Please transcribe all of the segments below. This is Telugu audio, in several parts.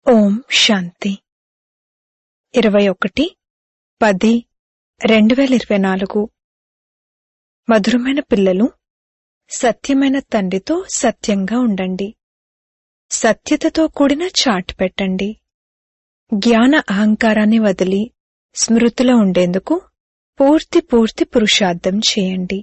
ఓం శాంతి ఇరవై ఒకటి పది రెండు వేల ఇరవై నాలుగు మధురమైన పిల్లలు సత్యమైన తండ్రితో సత్యంగా ఉండండి సత్యతతో కూడిన చాట్ పెట్టండి జ్ఞాన అహంకారాన్ని వదిలి స్మృతిలో ఉండేందుకు పూర్తి పూర్తి పురుషార్థం చేయండి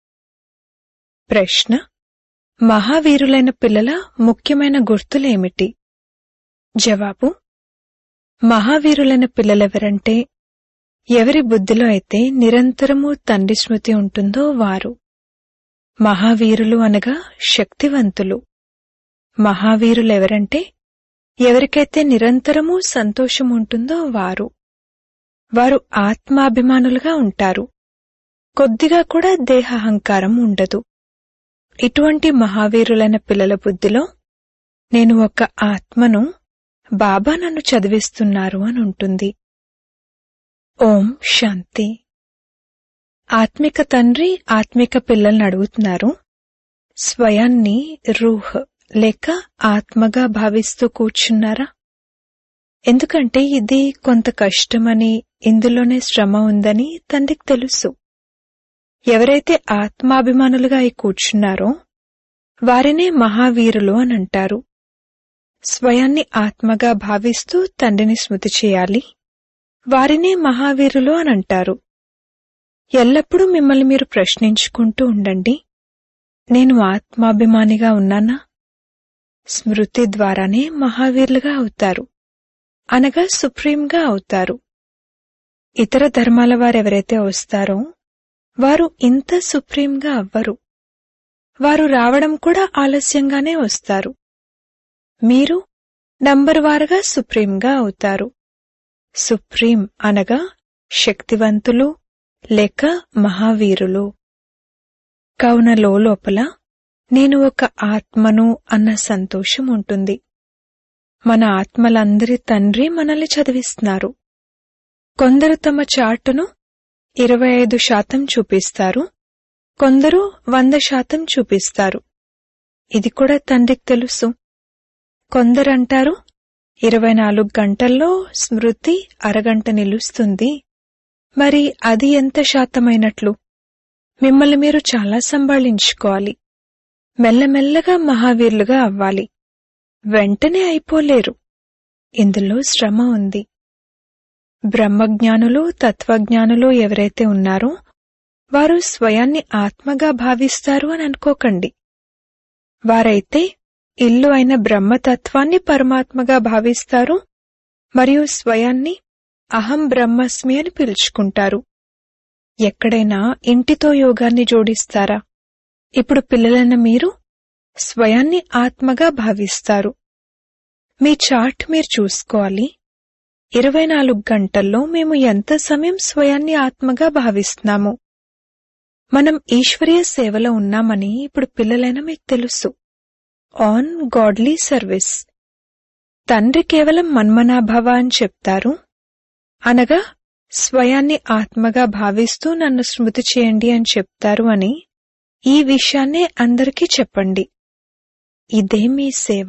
ప్రశ్న మహావీరులైన పిల్లల ముఖ్యమైన గుర్తులేమిటి జవాబు మహావీరులైన పిల్లలెవరంటే ఎవరి బుద్ధిలో అయితే నిరంతరము తండ్రి స్మృతి ఉంటుందో వారు మహావీరులు అనగా శక్తివంతులు మహావీరులెవరంటే ఎవరికైతే నిరంతరము సంతోషం ఉంటుందో వారు వారు ఆత్మాభిమానులుగా ఉంటారు కొద్దిగా కూడా దేహాహంకారం ఉండదు ఇటువంటి మహావీరులైన పిల్లల బుద్ధిలో నేను ఒక ఆత్మను బాబా నన్ను చదివిస్తున్నారు అని ఉంటుంది ఓం శాంతి ఆత్మిక తండ్రి ఆత్మిక పిల్లల్ని అడుగుతున్నారు స్వయాన్ని రూహ్ లేక ఆత్మగా భావిస్తూ కూర్చున్నారా ఎందుకంటే ఇది కొంత కష్టమని ఇందులోనే శ్రమ ఉందని తండ్రికి తెలుసు ఎవరైతే ఆత్మాభిమానులుగా అయి కూర్చున్నారో వారినే మహావీరులు అని అంటారు స్వయాన్ని ఆత్మగా భావిస్తూ తండ్రిని స్మృతి చేయాలి వారినే మహావీరులు అని అంటారు ఎల్లప్పుడూ మిమ్మల్ని మీరు ప్రశ్నించుకుంటూ ఉండండి నేను ఆత్మాభిమానిగా ఉన్నానా స్మృతి ద్వారానే మహావీరులుగా అవుతారు అనగా సుప్రీంగా అవుతారు ఇతర ధర్మాల వారెవరైతే వస్తారో వారు ఇంత సుప్రీంగా అవ్వరు వారు రావడం కూడా ఆలస్యంగానే వస్తారు మీరు నంబర్ వారుగా సుప్రీంగా అవుతారు సుప్రీం అనగా శక్తివంతులు లేక మహావీరులు కావున లోపల నేను ఒక ఆత్మను అన్న సంతోషం ఉంటుంది మన ఆత్మలందరి తండ్రి మనల్ని చదివిస్తున్నారు కొందరు తమ చాటును ఇరవై ఐదు శాతం చూపిస్తారు కొందరు వంద శాతం చూపిస్తారు ఇది కూడా తండ్రికి తెలుసు కొందరంటారు ఇరవై నాలుగు గంటల్లో స్మృతి అరగంట నిలుస్తుంది మరి అది ఎంత శాతమైనట్లు మిమ్మల్ని మీరు చాలా సంభాళించుకోవాలి మెల్లమెల్లగా మహావీరులుగా అవ్వాలి వెంటనే అయిపోలేరు ఇందులో శ్రమ ఉంది బ్రహ్మజ్ఞానులు తత్వజ్ఞానులు ఎవరైతే ఉన్నారో వారు స్వయాన్ని ఆత్మగా భావిస్తారు అని అనుకోకండి వారైతే ఇల్లు అయిన బ్రహ్మతత్వాన్ని పరమాత్మగా భావిస్తారు మరియు స్వయాన్ని అహం బ్రహ్మస్మి అని పిలుచుకుంటారు ఎక్కడైనా ఇంటితో యోగాన్ని జోడిస్తారా ఇప్పుడు పిల్లలైన మీరు స్వయాన్ని ఆత్మగా భావిస్తారు మీ చార్ట్ మీరు చూసుకోవాలి ఇరవై నాలుగు గంటల్లో మేము ఎంత సమయం స్వయాన్ని ఆత్మగా భావిస్తున్నాము మనం ఈశ్వరీయ సేవలో ఉన్నామని ఇప్పుడు పిల్లలైన మీకు తెలుసు ఆన్ గాడ్లీ సర్వీస్ తండ్రి కేవలం మన్మనాభవ అని చెప్తారు అనగా స్వయాన్ని ఆత్మగా భావిస్తూ నన్ను స్మృతి చేయండి అని చెప్తారు అని ఈ విషయాన్నే అందరికీ చెప్పండి ఇదే మీ సేవ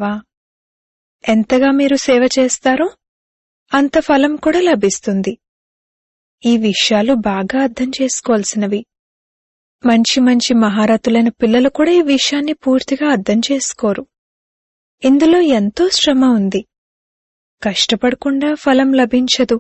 ఎంతగా మీరు సేవ చేస్తారో అంత ఫలం కూడా లభిస్తుంది ఈ విషయాలు బాగా అర్థం చేసుకోవాల్సినవి మంచి మంచి మహారథులైన పిల్లలు కూడా ఈ విషయాన్ని పూర్తిగా అర్థం చేసుకోరు ఇందులో ఎంతో శ్రమ ఉంది కష్టపడకుండా ఫలం లభించదు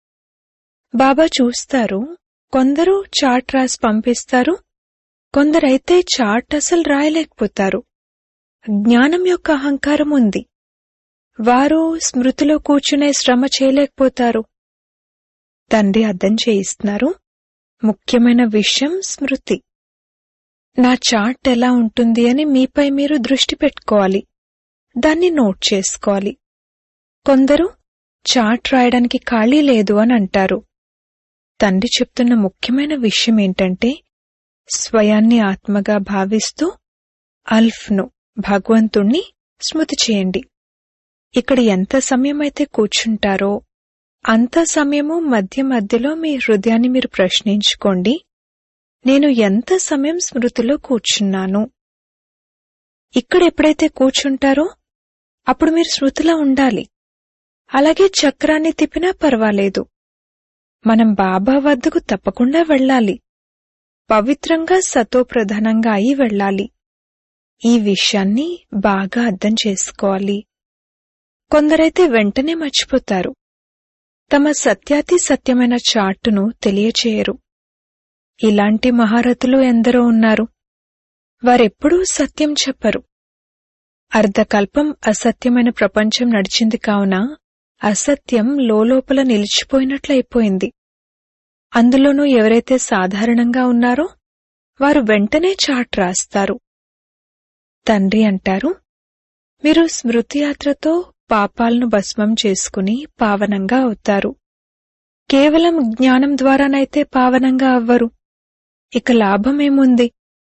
బాబా చూస్తారు కొందరు చాట్ రాసి పంపిస్తారు కొందరైతే చాట్ అసలు రాయలేకపోతారు జ్ఞానం యొక్క అహంకారం ఉంది వారు స్మృతిలో కూర్చునే శ్రమ చేయలేకపోతారు తండ్రి అర్థం చేయిస్తున్నారు ముఖ్యమైన విషయం స్మృతి నా చాట్ ఎలా ఉంటుంది అని మీపై మీరు దృష్టి పెట్టుకోవాలి దాన్ని నోట్ చేసుకోవాలి కొందరు చాట్ రాయడానికి ఖాళీ లేదు అని అంటారు తండ్రి చెప్తున్న ముఖ్యమైన విషయం ఏంటంటే స్వయాన్ని ఆత్మగా భావిస్తూ అల్ఫ్ను భగవంతుణ్ణి స్మృతి చేయండి ఇక్కడ ఎంత సమయమైతే కూర్చుంటారో అంత సమయము మధ్య మధ్యలో మీ హృదయాన్ని మీరు ప్రశ్నించుకోండి నేను ఎంత సమయం స్మృతిలో కూర్చున్నాను ఇక్కడ ఎప్పుడైతే కూర్చుంటారో అప్పుడు మీరు శృతిలో ఉండాలి అలాగే చక్రాన్ని తిప్పినా పర్వాలేదు మనం బాబా వద్దకు తప్పకుండా వెళ్ళాలి పవిత్రంగా సతోప్రధానంగా అయి వెళ్ళాలి ఈ విషయాన్ని బాగా అర్థం చేసుకోవాలి కొందరైతే వెంటనే మర్చిపోతారు తమ సత్యాతి సత్యమైన చార్టును తెలియచేయరు ఇలాంటి మహారథులు ఎందరో ఉన్నారు వారెప్పుడూ సత్యం చెప్పరు అర్ధకల్పం అసత్యమైన ప్రపంచం నడిచింది కావున అసత్యం లోపల నిలిచిపోయినట్లయిపోయింది అందులోనూ ఎవరైతే సాధారణంగా ఉన్నారో వారు వెంటనే చాట్ రాస్తారు తండ్రి అంటారు మీరు స్మృతి యాత్రతో పాపాలను భస్మం చేసుకుని పావనంగా అవుతారు కేవలం జ్ఞానం ద్వారానైతే పావనంగా అవ్వరు ఇక లాభమేముంది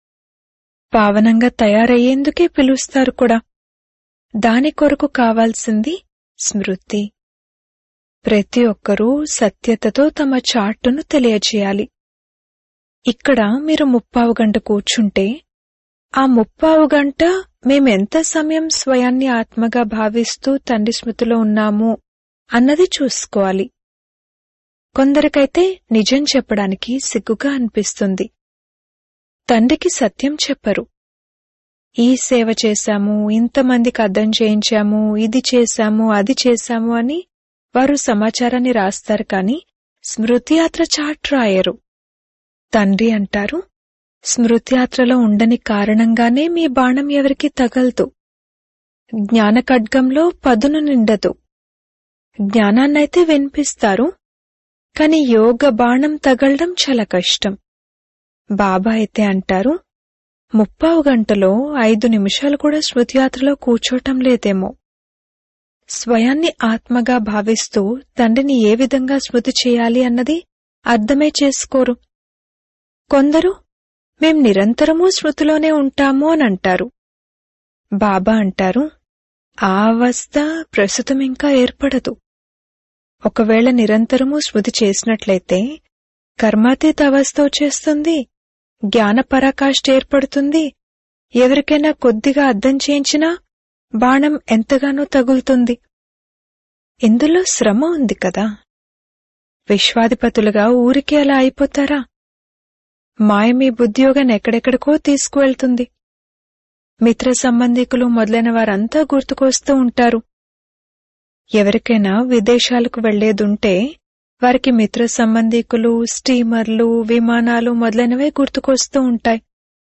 పావనంగా తయారయ్యేందుకే పిలుస్తారు కూడా దాని కొరకు కావాల్సింది స్మృతి ప్రతి ఒక్కరూ సత్యతతో తమ చార్టును తెలియచేయాలి ఇక్కడ మీరు ముప్పావు గంట కూర్చుంటే ఆ ముప్పావు గంట మేమెంత సమయం స్వయాన్ని ఆత్మగా భావిస్తూ తండ్రి స్మృతిలో ఉన్నాము అన్నది చూసుకోవాలి కొందరికైతే నిజం చెప్పడానికి సిగ్గుగా అనిపిస్తుంది తండ్రికి సత్యం చెప్పరు ఈ సేవ చేశాము ఇంతమందికి అర్థం చేయించాము ఇది చేశాము అది చేశాము అని వారు సమాచారాన్ని రాస్తారు కాని స్మృతియాత్ర చాట్ రాయరు తండ్రి అంటారు స్మృతియాత్రలో ఉండని కారణంగానే మీ బాణం ఎవరికి తగలదు జ్ఞాన ఖడ్గంలో పదును నిండదు జ్ఞానాన్నైతే వినిపిస్తారు కాని యోగ బాణం తగలడం చాలా కష్టం బాబా అయితే అంటారు ముప్పావు గంటలో ఐదు నిమిషాలు కూడా స్మృతియాత్రలో కూర్చోటం లేదేమో స్వయాన్ని ఆత్మగా భావిస్తూ తండ్రిని ఏ విధంగా స్మృతి చేయాలి అన్నది అర్థమే చేసుకోరు కొందరు మేం నిరంతరము స్మృతిలోనే ఉంటాము అని అంటారు బాబా అంటారు ఆ అవస్థ ప్రస్తుతం ఇంకా ఏర్పడదు ఒకవేళ నిరంతరము స్మృతి చేసినట్లయితే కర్మాతీత అవస్థ వచ్చేస్తుంది జ్ఞాన పరాకాష్ఠ ఏర్పడుతుంది ఎవరికైనా కొద్దిగా అర్థం చేయించినా బాణం ఎంతగానో తగులుతుంది ఇందులో శ్రమ ఉంది కదా విశ్వాధిపతులుగా ఊరికే అలా అయిపోతారా మాయ మీ బుద్ధియోగాన్ని ఎక్కడెక్కడికో తీసుకువెళ్తుంది మిత్ర సంబంధికులు మొదలైన వారంతా గుర్తుకొస్తూ ఉంటారు ఎవరికైనా విదేశాలకు వెళ్లేదుంటే వారికి మిత్ర సంబంధికులు స్టీమర్లు విమానాలు మొదలైనవే గుర్తుకొస్తూ ఉంటాయి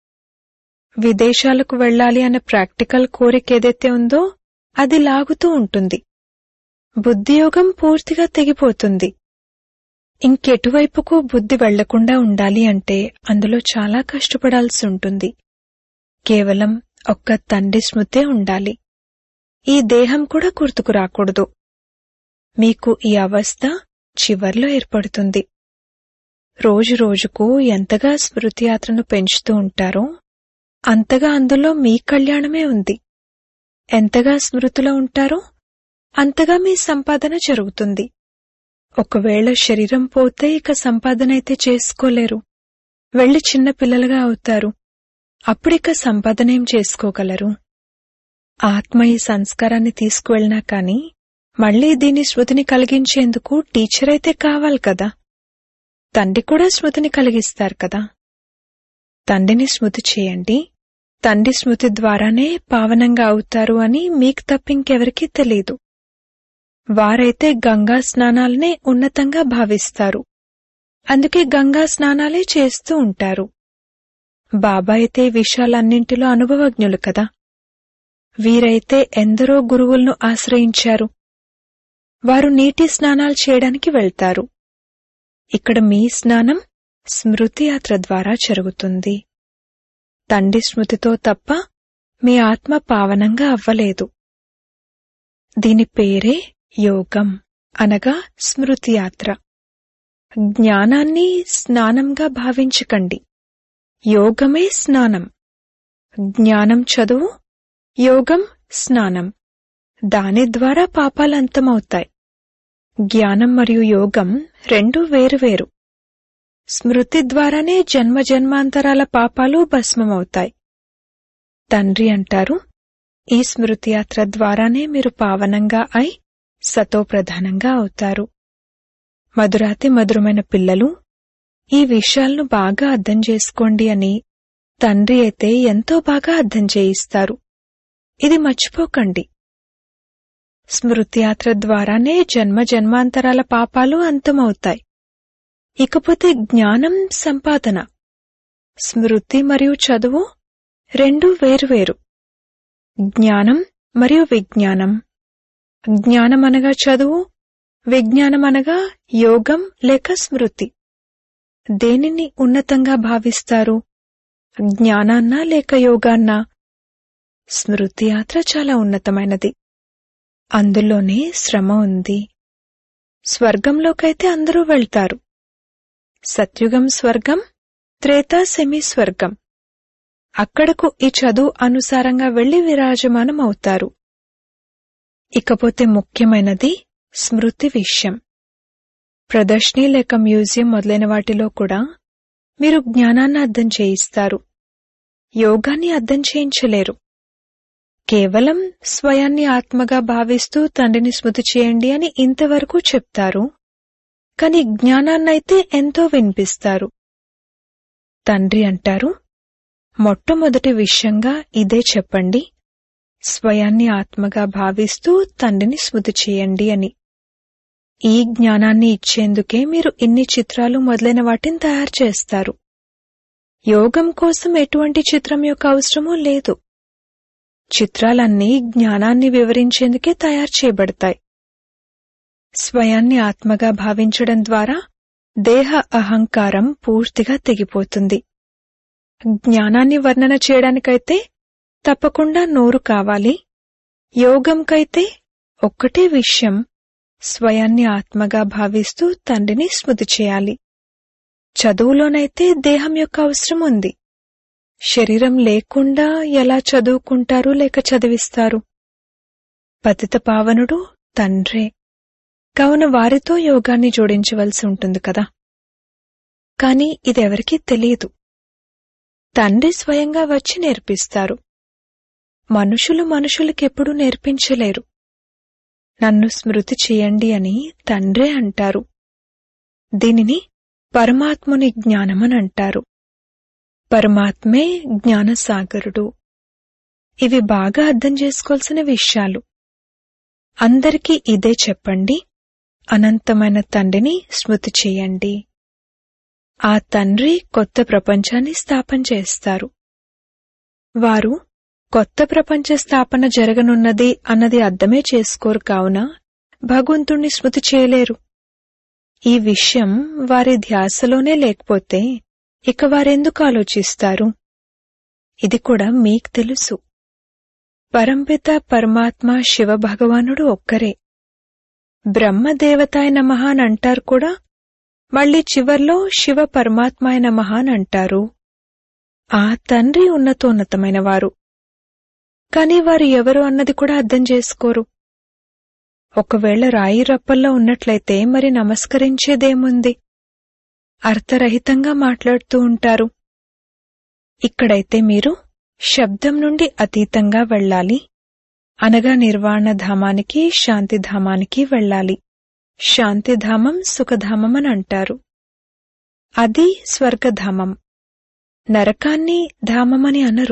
విదేశాలకు వెళ్ళాలి అనే ప్రాక్టికల్ కోరిక ఏదైతే ఉందో అది లాగుతూ ఉంటుంది బుద్ధియోగం పూర్తిగా తెగిపోతుంది ఇంకెటువైపుకు బుద్ధి వెళ్లకుండా ఉండాలి అంటే అందులో చాలా కష్టపడాల్సి ఉంటుంది కేవలం ఒక్క తండ్రి స్మృతే ఉండాలి ఈ దేహం కూడా గుర్తుకు రాకూడదు మీకు ఈ అవస్థ చివర్లో ఏర్పడుతుంది రోజు రోజుకు ఎంతగా స్మృతి యాత్రను పెంచుతూ ఉంటారో అంతగా అందులో మీ కళ్యాణమే ఉంది ఎంతగా స్మృతిలో ఉంటారో అంతగా మీ సంపాదన జరుగుతుంది ఒకవేళ శరీరం పోతే ఇక సంపాదన అయితే చేసుకోలేరు వెళ్లి చిన్న పిల్లలుగా అవుతారు అప్పుడిక సంపాదనేం చేసుకోగలరు ఆత్మ ఈ సంస్కారాన్ని తీసుకువెళ్ళినా కాని మళ్లీ దీని స్మృతిని కలిగించేందుకు టీచర్ అయితే కావాలి కదా తండ్రి కూడా స్మృతిని కలిగిస్తారు కదా తండ్రిని స్మృతి చేయండి తండ్రి స్మృతి ద్వారానే పావనంగా అవుతారు అని మీకు తప్పింకెవరికీ తెలీదు వారైతే గంగా స్నానాలనే ఉన్నతంగా భావిస్తారు అందుకే గంగా స్నానాలే చేస్తూ ఉంటారు బాబా అయితే ఈ విషయాలన్నింటిలో అనుభవజ్ఞులు కదా వీరైతే ఎందరో గురువులను ఆశ్రయించారు వారు నీటి స్నానాలు చేయడానికి వెళ్తారు ఇక్కడ మీ స్నానం స్మృతి యాత్ర ద్వారా జరుగుతుంది తండ్రి స్మృతితో తప్ప మీ ఆత్మ పావనంగా అవ్వలేదు దీని పేరే యోగం అనగా స్మృతి యాత్ర జ్ఞానాన్ని స్నానంగా భావించకండి యోగమే స్నానం జ్ఞానం చదువు యోగం స్నానం దాని ద్వారా పాపాలు అంతమవుతాయి జ్ఞానం మరియు యోగం రెండూ వేరువేరు స్మృతి ద్వారానే జన్మ జన్మాంతరాల పాపాలు భస్మమవుతాయి తండ్రి అంటారు ఈ స్మృతి యాత్ర ద్వారానే మీరు పావనంగా అయి సతో ప్రధానంగా అవుతారు మధురాతి మధురమైన పిల్లలు ఈ విషయాలను బాగా అర్థం చేసుకోండి అని తండ్రి అయితే ఎంతో బాగా అర్థం చేయిస్తారు ఇది మర్చిపోకండి స్మృతియాత్ర ద్వారానే జన్మ జన్మాంతరాల పాపాలు అంతమవుతాయి ఇకపోతే జ్ఞానం సంపాదన స్మృతి మరియు చదువు రెండు వేరువేరు జ్ఞానం మరియు విజ్ఞానం జ్ఞానమనగా చదువు విజ్ఞానమనగా యోగం లేక స్మృతి దేనిని ఉన్నతంగా భావిస్తారు జ్ఞానాన్నా లేక యోగాన్నా స్మృతి యాత్ర చాలా ఉన్నతమైనది అందులోనే శ్రమ ఉంది స్వర్గంలోకైతే అందరూ వెళ్తారు సత్యుగం స్వర్గం త్రేతా సెమీ స్వర్గం అక్కడకు ఈ చదువు అనుసారంగా వెళ్లి విరాజమానం అవుతారు ఇకపోతే ముఖ్యమైనది స్మృతి విషయం ప్రదర్శని లేక మ్యూజియం మొదలైన వాటిలో కూడా మీరు జ్ఞానాన్ని అర్థం చేయిస్తారు యోగాన్ని అర్థం చేయించలేరు కేవలం స్వయాన్ని ఆత్మగా భావిస్తూ తండ్రిని స్మృతి చేయండి అని ఇంతవరకు చెప్తారు కాని జ్ఞానాన్నైతే ఎంతో వినిపిస్తారు తండ్రి అంటారు మొట్టమొదటి విషయంగా ఇదే చెప్పండి స్వయాన్ని ఆత్మగా భావిస్తూ తండ్రిని స్మృతి చేయండి అని ఈ జ్ఞానాన్ని ఇచ్చేందుకే మీరు ఇన్ని చిత్రాలు మొదలైన వాటిని తయారు చేస్తారు యోగం కోసం ఎటువంటి చిత్రం యొక్క అవసరమూ లేదు చిత్రాలన్నీ జ్ఞానాన్ని వివరించేందుకే తయారు చేయబడతాయి స్వయాన్ని ఆత్మగా భావించడం ద్వారా దేహ అహంకారం పూర్తిగా తెగిపోతుంది జ్ఞానాన్ని వర్ణన చేయడానికైతే తప్పకుండా నోరు కావాలి యోగంకైతే ఒక్కటే విషయం స్వయాన్ని ఆత్మగా భావిస్తూ తండ్రిని స్మృతి చేయాలి చదువులోనైతే దేహం యొక్క అవసరం ఉంది శరీరం లేకుండా ఎలా చదువుకుంటారు లేక చదివిస్తారు పతిత పావనుడు తండ్రే కావున వారితో యోగాన్ని జోడించవలసి ఉంటుంది కదా కాని ఇదెవరికీ తెలియదు తండ్రి స్వయంగా వచ్చి నేర్పిస్తారు మనుషులు మనుషులకెప్పుడూ నేర్పించలేరు నన్ను స్మృతి చేయండి అని తండ్రే అంటారు దీనిని పరమాత్ముని జ్ఞానమని అంటారు పరమాత్మే జ్ఞానసాగరుడు ఇవి బాగా అర్థం చేసుకోవాల్సిన విషయాలు అందరికీ ఇదే చెప్పండి అనంతమైన తండ్రిని స్మృతి చేయండి ఆ తండ్రి కొత్త ప్రపంచాన్ని స్థాపన చేస్తారు వారు కొత్త ప్రపంచ స్థాపన జరగనున్నది అన్నది అర్థమే చేసుకోరు కావున భగవంతుణ్ణి స్మృతి చేయలేరు ఈ విషయం వారి ధ్యాసలోనే లేకపోతే ఇక వారెందుకు ఆలోచిస్తారు ఇది కూడా మీకు తెలుసు పరంపిత పరమాత్మ శివ భగవానుడు ఒక్కరే బ్రహ్మదేవతాయ నమః అని అంటారు కూడా మళ్ళీ చివర్లో శివ పరమాత్మాయ నమః అని అంటారు ఆ తండ్రి ఉన్నతోన్నతమైన వారు కాని వారు ఎవరు అన్నది కూడా అర్థం చేసుకోరు ఒకవేళ రాయి రప్పల్లో ఉన్నట్లయితే మరి నమస్కరించేదేముంది అర్థరహితంగా మాట్లాడుతూ ఉంటారు ఇక్కడైతే మీరు శబ్దం నుండి అతీతంగా వెళ్ళాలి అనగా నిర్వాణ ధామానికి శాంతిధామానికి వెళ్ళాలి శాంతిధామం సుఖధామం అని అంటారు అది స్వర్గధామం నరకాన్ని ధామమని అనరు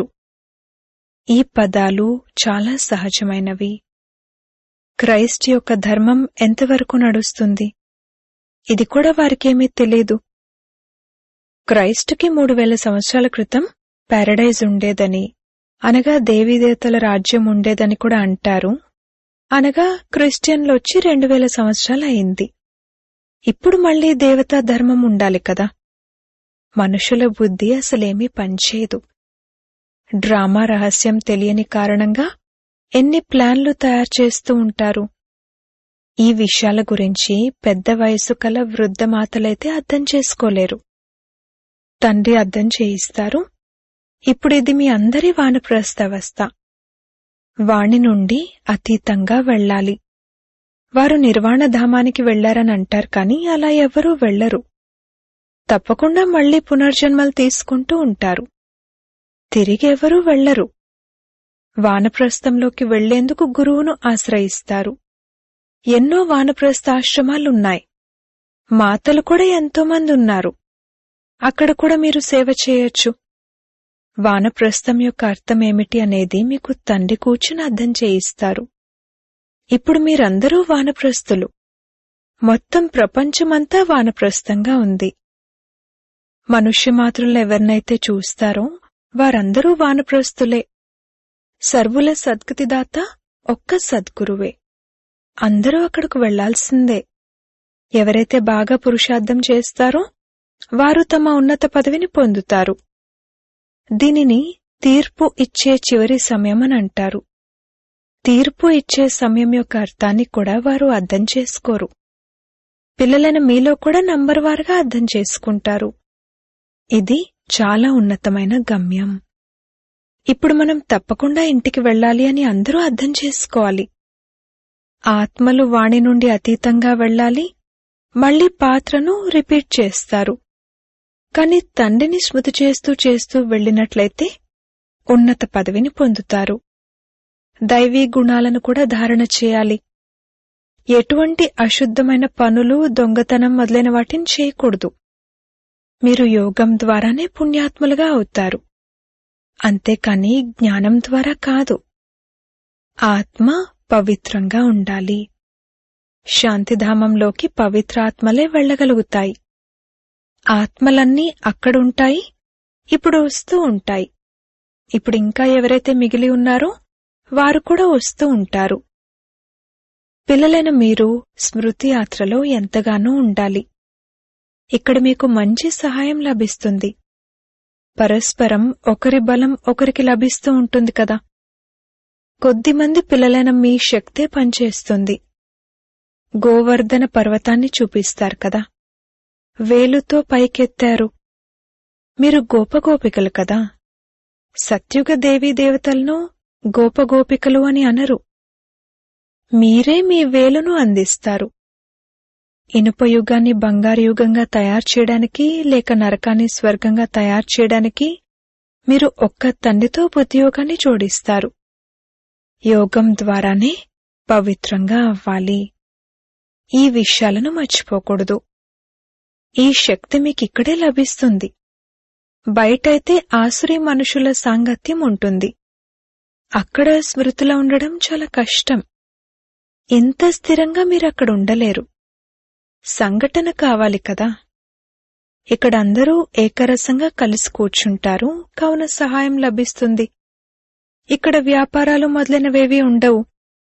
ఈ పదాలు చాలా సహజమైనవి క్రైస్ట్ యొక్క ధర్మం ఎంతవరకు నడుస్తుంది ఇది కూడా వారికేమీ తెలీదు క్రైస్ట్కి మూడు వేల సంవత్సరాల క్రితం పారడైజ్ ఉండేదని అనగా దేవీదేవతల రాజ్యం ఉండేదని కూడా అంటారు అనగా క్రిస్టియన్లు వచ్చి రెండు వేల సంవత్సరాలు అయింది ఇప్పుడు మళ్ళీ దేవతా ధర్మం ఉండాలి కదా మనుషుల బుద్ధి అసలేమీ పనిచేయదు డ్రామా రహస్యం తెలియని కారణంగా ఎన్ని ప్లాన్లు తయారు చేస్తూ ఉంటారు ఈ విషయాల గురించి పెద్ద వయసు కల వృద్ధ మాతలైతే అర్థం చేసుకోలేరు తండ్రి అర్థం చేయిస్తారు ఇప్పుడు ఇది మీ అందరి వానప్రస్థవస్థ వాణి నుండి అతీతంగా వెళ్ళాలి వారు నిర్వాణధామానికి వెళ్లారని అంటారు కాని అలా ఎవరూ వెళ్లరు తప్పకుండా మళ్లీ పునర్జన్మలు తీసుకుంటూ ఉంటారు తిరిగెవరూ వెళ్లరు వానప్రస్థంలోకి వెళ్లేందుకు గురువును ఆశ్రయిస్తారు ఎన్నో వానప్రస్థాశ్రమాలున్నాయి మాతలు కూడా ఎంతో మంది ఉన్నారు అక్కడ కూడా మీరు సేవ చేయొచ్చు వానప్రస్థం యొక్క అర్థం ఏమిటి అనేది మీకు తండ్రి కూర్చుని అర్థం చేయిస్తారు ఇప్పుడు మీరందరూ వానప్రస్థులు మొత్తం ప్రపంచమంతా వానప్రస్థంగా ఉంది మనుష్య మాతృలు ఎవరినైతే చూస్తారో వారందరూ వానప్రస్థులే సర్వుల సద్గతిదాత ఒక్క సద్గురువే అందరూ అక్కడకు వెళ్లాల్సిందే ఎవరైతే బాగా పురుషార్థం చేస్తారో వారు తమ ఉన్నత పదవిని పొందుతారు దీనిని తీర్పు ఇచ్చే చివరి సమయం అని అంటారు తీర్పు ఇచ్చే సమయం యొక్క అర్థాన్ని కూడా వారు అర్థం చేసుకోరు పిల్లలైన మీలో కూడా నంబర్ వారుగా అర్థం చేసుకుంటారు ఇది చాలా ఉన్నతమైన గమ్యం ఇప్పుడు మనం తప్పకుండా ఇంటికి వెళ్ళాలి అని అందరూ అర్థం చేసుకోవాలి ఆత్మలు వాణి నుండి అతీతంగా వెళ్ళాలి మళ్ళీ పాత్రను రిపీట్ చేస్తారు కాని తండ్రిని స్మృతి చేస్తూ చేస్తూ వెళ్ళినట్లయితే ఉన్నత పదవిని పొందుతారు దైవీ గుణాలను కూడా ధారణ చేయాలి ఎటువంటి అశుద్ధమైన పనులు దొంగతనం మొదలైన వాటిని చేయకూడదు మీరు యోగం ద్వారానే పుణ్యాత్ములుగా అవుతారు అంతేకాని జ్ఞానం ద్వారా కాదు ఆత్మ పవిత్రంగా ఉండాలి శాంతిధామంలోకి పవిత్రాత్మలే వెళ్ళగలుగుతాయి ఆత్మలన్నీ అక్కడుంటాయి ఇప్పుడు వస్తూ ఉంటాయి ఇప్పుడు ఇంకా ఎవరైతే మిగిలి ఉన్నారో వారు కూడా వస్తూ ఉంటారు పిల్లలైన మీరు స్మృతి యాత్రలో ఎంతగానో ఉండాలి ఇక్కడ మీకు మంచి సహాయం లభిస్తుంది పరస్పరం ఒకరి బలం ఒకరికి లభిస్తూ ఉంటుంది కదా కొద్దిమంది పిల్లలైన మీ శక్తే పనిచేస్తుంది గోవర్ధన పర్వతాన్ని చూపిస్తారు కదా వేలుతో పైకెత్తారు మీరు గోపగోపికలు కదా సత్యుగ దేవీ దేవతలను గోపగోపికలు అని అనరు మీరే మీ వేలును అందిస్తారు ఇనుప యుగాన్ని బంగారు యుగంగా తయారు చేయడానికి లేక నరకాన్ని స్వర్గంగా తయారు చేయడానికి మీరు ఒక్క తండ్రితో బుద్ధియోగాన్ని జోడిస్తారు యోగం ద్వారానే పవిత్రంగా అవ్వాలి ఈ విషయాలను మర్చిపోకూడదు ఈ శక్తి మీకిక్కడే లభిస్తుంది బయటైతే ఆసురీ మనుషుల సాంగత్యం ఉంటుంది అక్కడ స్మృతిలో ఉండడం చాలా కష్టం ఇంత స్థిరంగా మీరక్కడ ఉండలేరు సంఘటన కావాలి కదా ఇక్కడ అందరూ ఏకరసంగా కలిసి కూర్చుంటారు కావున సహాయం లభిస్తుంది ఇక్కడ వ్యాపారాలు మొదలైనవేవీ ఉండవు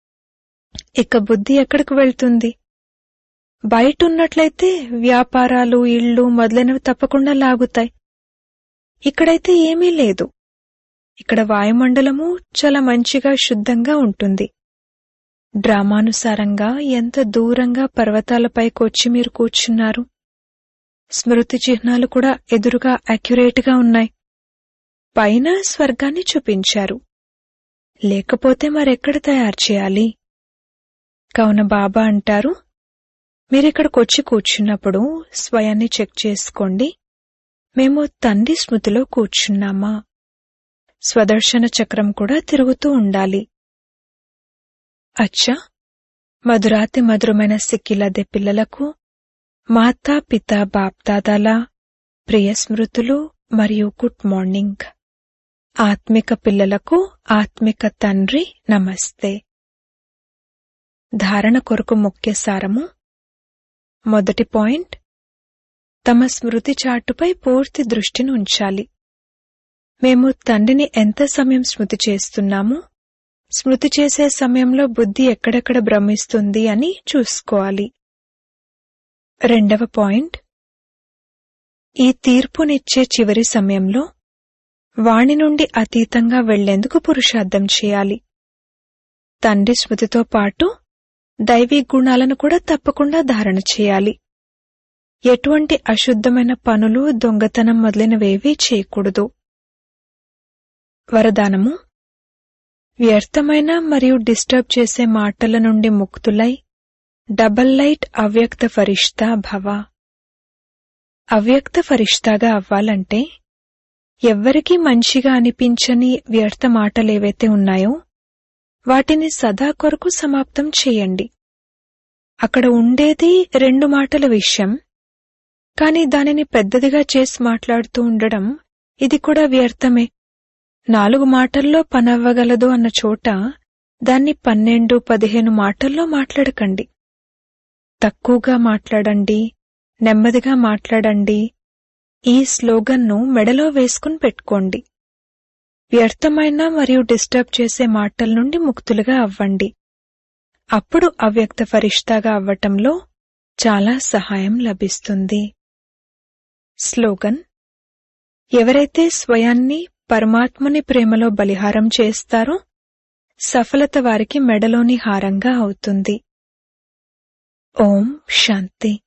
ఇక బుద్ధి ఎక్కడికి వెళ్తుంది బయట ఉన్నట్లయితే వ్యాపారాలు ఇళ్ళు మొదలైనవి తప్పకుండా లాగుతాయి ఇక్కడైతే ఏమీ లేదు ఇక్కడ వాయుమండలము చాలా మంచిగా శుద్ధంగా ఉంటుంది డ్రామానుసారంగా ఎంత దూరంగా పర్వతాలపైకి వచ్చి మీరు కూర్చున్నారు స్మృతి చిహ్నాలు కూడా ఎదురుగా అక్యురేట్గా ఉన్నాయి పైన స్వర్గాన్ని చూపించారు లేకపోతే మరెక్కడ తయారు చేయాలి కావున బాబా అంటారు మీరిక్కడికొచ్చి కూర్చున్నప్పుడు స్వయాన్ని చెక్ చేసుకోండి మేము తండ్రి స్మృతిలో కూర్చున్నామా స్వదర్శన చక్రం కూడా తిరుగుతూ ఉండాలి అచ్చా మధురాతి మధురమైన సిక్కిలదే పిల్లలకు మాతా పిత బాప్దాదాల ప్రియ స్మృతులు మరియు గుడ్ మార్నింగ్ ఆత్మిక పిల్లలకు ఆత్మిక తండ్రి నమస్తే ధారణ కొరకు ముఖ్య సారము మొదటి పాయింట్ తమ స్మృతి చాటుపై పూర్తి దృష్టిని ఉంచాలి మేము తండ్రిని ఎంత సమయం స్మృతి చేస్తున్నాము స్మృతి చేసే సమయంలో బుద్ధి ఎక్కడెక్కడ భ్రమిస్తుంది అని చూసుకోవాలి రెండవ పాయింట్ ఈ తీర్పునిచ్చే చివరి సమయంలో వాణి నుండి అతీతంగా వెళ్లేందుకు పురుషార్థం చేయాలి తండ్రి స్మృతితో పాటు దైవీ గుణాలను కూడా తప్పకుండా ధారణ చేయాలి ఎటువంటి అశుద్ధమైన పనులు దొంగతనం మొదలైనవేవీ చేయకూడదు వరదానము వ్యర్థమైన మరియు డిస్టర్బ్ చేసే మాటల నుండి ముక్తులై డబల్ లైట్ అవ్యక్త ఫరిష్తా భవ అవ్యక్త ఫరిష్తాగా అవ్వాలంటే ఎవ్వరికీ మంచిగా అనిపించని వ్యర్థ మాటలేవైతే ఉన్నాయో వాటిని సదా కొరకు సమాప్తం చేయండి అక్కడ ఉండేది రెండు మాటల విషయం కాని దానిని పెద్దదిగా చేసి మాట్లాడుతూ ఉండడం ఇది కూడా వ్యర్థమే నాలుగు మాటల్లో పనవ్వగలదు అన్న చోట దాన్ని పన్నెండు పదిహేను మాటల్లో మాట్లాడకండి తక్కువగా మాట్లాడండి నెమ్మదిగా మాట్లాడండి ఈ స్లోగన్ను మెడలో వేసుకుని పెట్టుకోండి వ్యర్థమైన మరియు డిస్టర్బ్ చేసే మాటల నుండి ముక్తులుగా అవ్వండి అప్పుడు అవ్యక్త ఫరిష్తాగా అవ్వటంలో చాలా సహాయం లభిస్తుంది స్లోగన్ ఎవరైతే స్వయాన్ని పరమాత్మని ప్రేమలో బలిహారం చేస్తారో సఫలత వారికి మెడలోని హారంగా అవుతుంది ఓం శాంతి